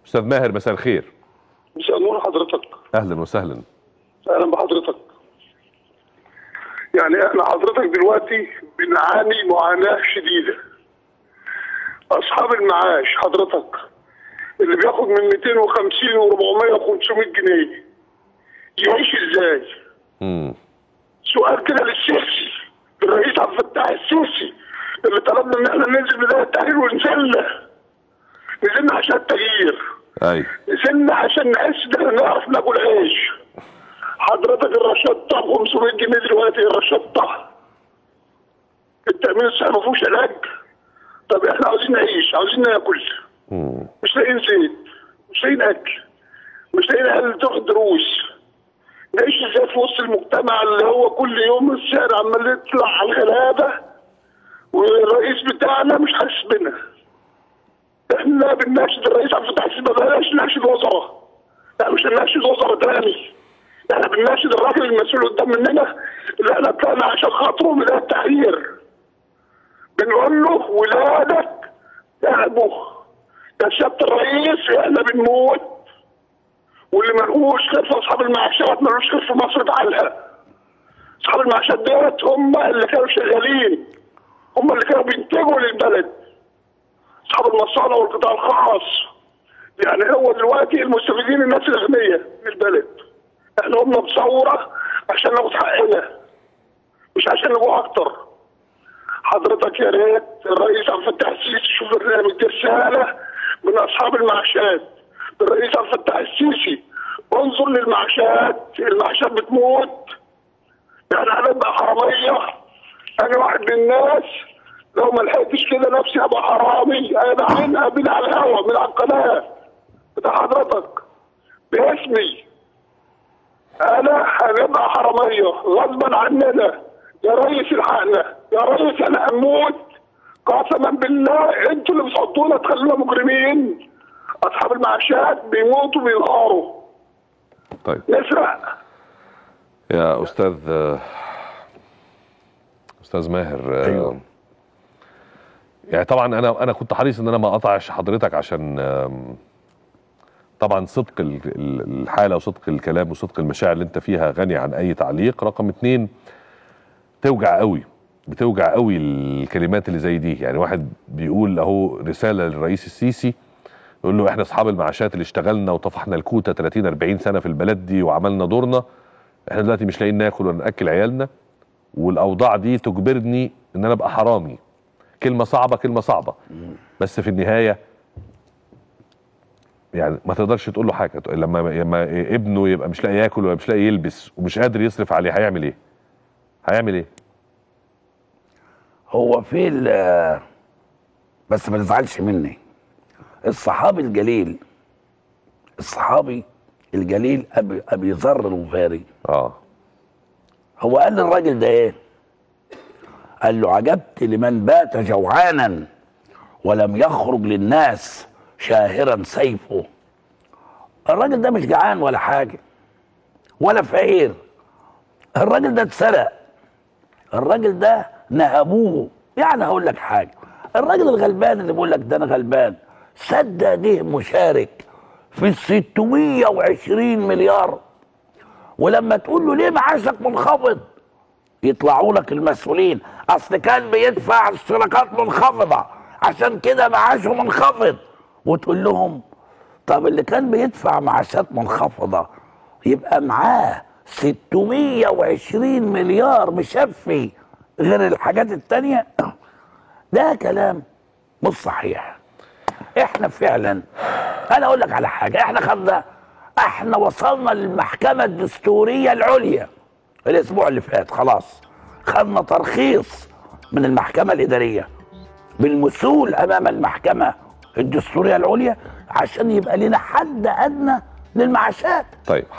استاذ ماهر مساء الخير مساء النور حضرتك اهلا وسهلا اهلا بحضرتك يعني احنا حضرتك دلوقتي بنعاني معاناه شديده اصحاب المعاش حضرتك اللي بياخد من 250 و400 و500 جنيه يعيش ازاي؟ امم سؤال كده للسيسي الرئيس عبد الفتاح السيسي اللي طلبنا ان احنا ننزل بدايه التحرير ونزلنا نزلنا عشان التغيير اي نزلنا عشان نحس ان احنا نعرف ناكل عيش حضرتك الرشطه ب 500 جنيه دلوقتي الرشطه التامين الصحي ما فيهوش علاج طب احنا عاوزين نعيش عاوزين ناكل امم مش لاقيين زيت مش لاقيين اكل مش لاقيين عيال تاخد دروس نعيش ازاي في وسط المجتمع اللي هو كل يوم السعر عمال يطلع على الغلابه والرئيس بتاعنا مش حاسس بنا احنا بنناشد الرئيس عبد الفتاح السيسي ما بلاش نناشد وزراء لا مش هنناشد وزراء تاني احنا بنناشد الراجل المسؤول قدام مننا اللي احنا طلعنا عشان خاطره من التغيير بنقول له ولادك تعبوا يا سياده الرئيس احنا بنموت واللي ملقوش غير في اصحاب المعاشات ملوش غير في مصر بعلها اصحاب المعاشات ديت هم اللي كانوا شغالين هم اللي كانوا بينتجوا للبلد اصحاب المصانع والقطاع الخاص يعني هو دلوقتي المستفيدين الناس الاغنياء من البلد احنا قمنا بثوره عشان ناخد حقنا مش عشان نجوع اكتر حضرتك يا ريت الرئيس عبد الفتاح السيسي يشوف برنامج دي رساله من اصحاب المعاشات الرئيس عبد الفتاح السيسي انظر للمعاشات المعاشات بتموت يعني هنبقى حراميه انا واحد من الناس لو ما لحقتش كده نفسي ابقى حرامي انا عينها من على الهوا من على القناه بتاع حضرتك باسمي انا هنبقى حراميه غصبا عننا يا ريس الحقنا يا ريس انا هموت قسما بالله انتوا اللي بتحطونا تخلونا مجرمين اصحاب المعاشات بيموتوا بينهاروا طيب نسرق يا استاذ استاذ ماهر أيوة. يعني طبعا انا انا كنت حريص ان انا ما اقطعش حضرتك عشان آم، طبعا صدق ال- ال- الحاله وصدق الكلام وصدق المشاعر اللي انت فيها غني عن اي تعليق رقم اتنين توجع قوي بتوجع قوي الكلمات اللي زي دي يعني واحد بيقول اهو رساله للرئيس السيسي يقول له احنا اصحاب المعاشات اللي اشتغلنا وطفحنا الكوته 30 40 سنه في البلد دي وعملنا دورنا احنا دلوقتي مش لاقيين ناكل ولا ناكل عيالنا والاوضاع دي تجبرني ان انا ابقى حرامي كلمه صعبه كلمه صعبه بس في النهايه يعني ما تقدرش تقول له حاجه لما لما ابنه يبقى مش لاقي ياكل ولا مش لاقي يلبس ومش قادر يصرف عليه هيعمل ايه؟ هيعمل ايه؟ هو في ال- بس ما تزعلش مني الصحابي الجليل الصحابي الجليل ابي ابي ذر الغفاري اه هو قال للراجل ده ايه قال له عجبت لمن بات جوعانا ولم يخرج للناس شاهرا سيفه الراجل ده مش جعان ولا حاجه ولا فقير الراجل ده اتسرق الراجل ده نهبوه يعني هقول لك حاجه الراجل الغلبان اللي بيقول لك ده انا غلبان صدق ده مشارك في ال 620 مليار ولما تقول له ليه معاشك منخفض يطلعوا لك المسؤولين اصل كان بيدفع اشتراكات منخفضه عشان كده معاشه منخفض وتقول لهم طب اللي كان بيدفع معاشات منخفضه يبقى معاه 620 مليار مشفي غير الحاجات التانية ده كلام مش صحيح احنا فعلا انا اقول لك على حاجه احنا خدنا احنا وصلنا للمحكمه الدستوريه العليا الاسبوع اللي فات خلاص خدنا ترخيص من المحكمه الاداريه بالمثول امام المحكمه الدستوريه العليا عشان يبقى لنا حد ادنى للمعاشات طيب